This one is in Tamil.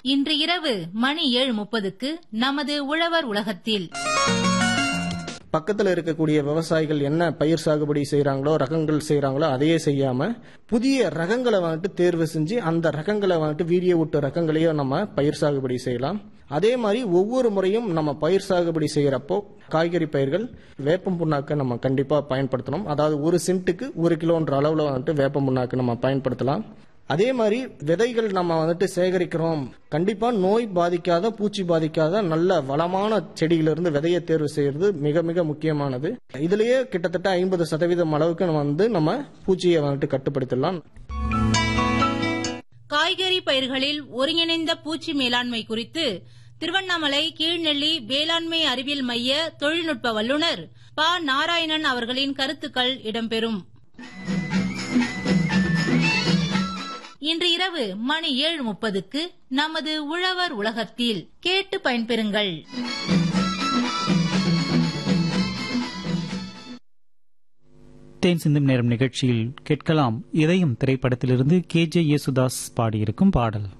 இன்று இரவு மணி ஏழு முப்பதுக்கு நமது உழவர் உலகத்தில் பக்கத்தில் இருக்கக்கூடிய விவசாயிகள் என்ன பயிர் சாகுபடி செய்கிறாங்களோ ரகங்கள் செய்கிறாங்களோ அதையே செய்யாம புதிய ரகங்களை வந்துட்டு தேர்வு செஞ்சு அந்த ரகங்களை வந்துட்டு வீரிய விட்டு ரகங்களையும் நம்ம பயிர் சாகுபடி செய்யலாம் அதே மாதிரி ஒவ்வொரு முறையும் நம்ம பயிர் சாகுபடி செய்கிறப்போ காய்கறி பயிர்கள் வேப்பம் புண்ணாக்கை நம்ம கண்டிப்பாக பயன்படுத்தணும் அதாவது ஒரு சென்ட்டுக்கு ஒரு கிலோன்ற அளவில் வந்துட்டு வேப்பம் புண்ணாக்கு நம்ம பயன்படுத்தலாம் அதே மாதிரி விதைகள் நம்ம வந்துட்டு சேகரிக்கிறோம் கண்டிப்பா நோய் பாதிக்காத பூச்சி பாதிக்காத நல்ல வளமான செடியிலிருந்து விதையை தேர்வு செய்யறது மிக மிக முக்கியமானது இதுலயே கிட்டத்தட்ட ஐம்பது சதவீதம் அளவுக்கு நம்ம வந்து நம்ம பூச்சியை வந்துட்டு கட்டுப்படுத்தலாம் காய்கறி பயிர்களில் ஒருங்கிணைந்த பூச்சி மேலாண்மை குறித்து திருவண்ணாமலை கீழ்நெல்லி வேளாண்மை அறிவியல் மைய தொழில்நுட்ப வல்லுநர் ப நாராயணன் அவர்களின் கருத்துக்கள் இடம்பெறும் இன்று இரவு மணி ஏழு முப்பதுக்கு நமது உழவர் உலகத்தில் கேட்டு பயன்பெறுங்கள் தேன் சிந்தும் நேரம் நிகழ்ச்சியில் கேட்கலாம் இதயம் திரைப்படத்திலிருந்து கே ஜே யேசுதாஸ் பாடியிருக்கும் பாடல்